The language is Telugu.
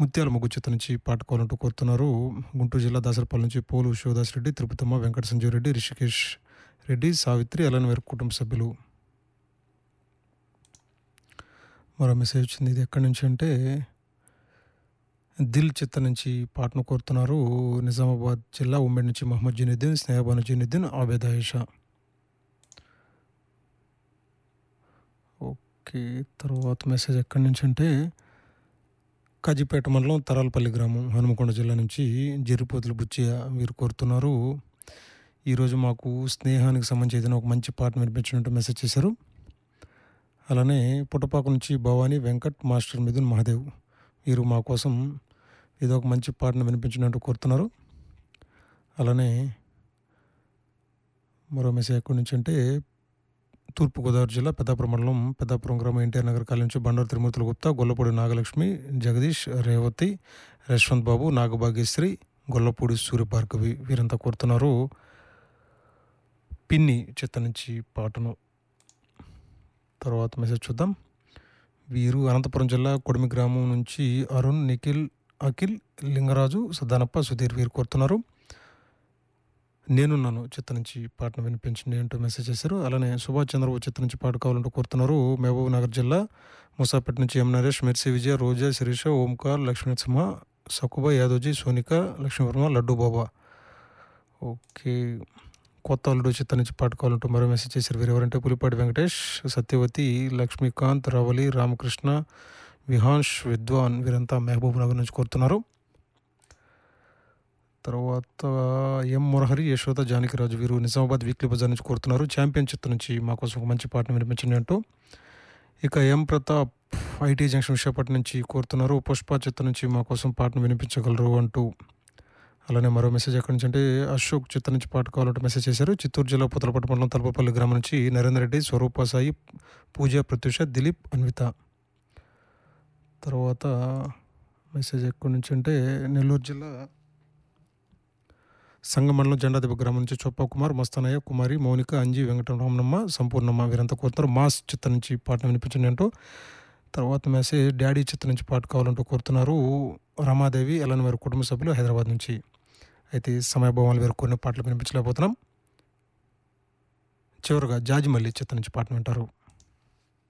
ముత్యాల ముగ్గు చిత్త నుంచి పాట కావాలంటూ కోరుతున్నారు గుంటూరు జిల్లా దాసరపల్లి నుంచి పోలు శివదాస్ రెడ్డి తిరుపతమ్మ వెంకట సంజీవ్ రెడ్డి రిషికేష్ రెడ్డి సావిత్రి అలానే వారి కుటుంబ సభ్యులు మరో మెసేజ్ వచ్చింది ఇది ఎక్కడి నుంచి అంటే దిల్ చిత్త నుంచి పాటను కోరుతున్నారు నిజామాబాద్ జిల్లా ఉమ్మడి నుంచి మహమ్మద్ జునుద్దీన్ స్నేహబాను జునుద్దీన్ ఆబేద్ ఆయేషా ఓకే తర్వాత మెసేజ్ ఎక్కడి నుంచి అంటే కాజీపేట మండలం తరాలపల్లి గ్రామం హనుమకొండ జిల్లా నుంచి జరిపోతుల బుచ్చయ్య వీరు కోరుతున్నారు ఈరోజు మాకు స్నేహానికి సంబంధించి ఏదైనా ఒక మంచి పాటను వినిపించినట్టు మెసేజ్ చేశారు అలానే పుట్టపాక నుంచి భవానీ వెంకట్ మాస్టర్ మిథున్ మహాదేవ్ వీరు మా కోసం ఏదో ఒక మంచి పాటను వినిపించినట్టు కోరుతున్నారు అలానే మరో మెసేజ్ ఎక్కడి నుంచి అంటే తూర్పుగోదావరి జిల్లా పెద్దాపురం మండలం పెద్దాపురం గ్రామం ఎన్టీఆర్ నగర్ కాలనీ నుంచి బండారు తిరుమూర్తుల గుప్తా గొల్లపూడి నాగలక్ష్మి జగదీష్ రేవతి యశ్వంత్ బాబు నాగభాగ్యశ్రీ గొల్లపూడి సూర్యభార్గవి వీరంతా కోరుతున్నారు పిన్ని చిత్త నుంచి పాటను తర్వాత మెసేజ్ చూద్దాం వీరు అనంతపురం జిల్లా కొడిమి గ్రామం నుంచి అరుణ్ నిఖిల్ అఖిల్ లింగరాజు సదానప్ప సుధీర్ వీరు కోరుతున్నారు నేనున్నాను చిత్త నుంచి పాటను వినిపించండి అంటూ మెసేజ్ చేశారు అలానే సుభాష్ చంద్రబాబు చిత్త నుంచి పాట కావాలంటూ కోరుతున్నారు మహబూబ్ నగర్ జిల్లా ముసాపేట నుంచి M Naresh Mercy Vijaya Roja Sirisha Omkar Lakshmi Simha Sakuba Yadavji Sonika Lakshmivarma Laddu Baba okay Kotha Alludu చిత్త నుంచి పాట కావాలంటూ మరో మెసేజ్ చేశారు వీరు ఎవరంటే పులిపాటి వెంకటేష్ సత్యవతి లక్ష్మీకాంత్ రవలి రామకృష్ణ విహాన్స్ విద్వాన్ వీరంతా మహబూబ్ నగర్ నుంచి కోరుతున్నారు తర్వాత ఎం మురహరి యశోద జానకిరాజు వీరు నిజామాబాద్ వీక్లీ బజార్ నుంచి కోరుతున్నారు ఛాంపియన్ చిత్త నుంచి మా కోసం ఒక మంచి పాటను వినిపించండి అంటూ ఇక M Pratap IT junction Visakhapatnam నుంచి కోరుతున్నారు పుష్ప చిత్త నుంచి మా కోసం పాటను వినిపించగలరు అంటూ అలానే మరో మెసేజ్ ఎక్కడి నుంచి అంటే అశోక్ చిత్త నుంచి పాట కావాలంటే మెసేజ్ చేశారు చిత్తూరు జిల్లా పుతలపట్టు మండలం తలపపల్లి గ్రామం నుంచి నరేందర్ రెడ్డి స్వరూప సాయి పూజ ప్రత్యూష దిలీప్ అన్విత తర్వాత మెసేజ్ ఎక్కడి నుంచి అంటే నెల్లూరు జిల్లా సంగమండలం జెండాదిబ్బ గ్రామం నుంచి చొప్ప కుమార్ మస్తానయ్య కుమారి మౌనిక అంజి వెంకటరమణమ్మ సంపూర్ణమ్మ వీరంతా కోరుతున్నారు మాస్ చిత్త నుంచి పాటను వినిపించండి అంటూ తర్వాత మెసేజ్ డాడీ చిత్త నుంచి పాట కావాలంటూ కోరుతున్నారు రమాదేవి అలానే వారి కుటుంబ సభ్యులు హైదరాబాద్ నుంచి అయితే సమయభావాలు వేరు కొన్ని పాటలు వినిపించలేకపోతున్నాం చివరిగా జాజిమల్లి చిత్త నుంచి పాటను వింటారు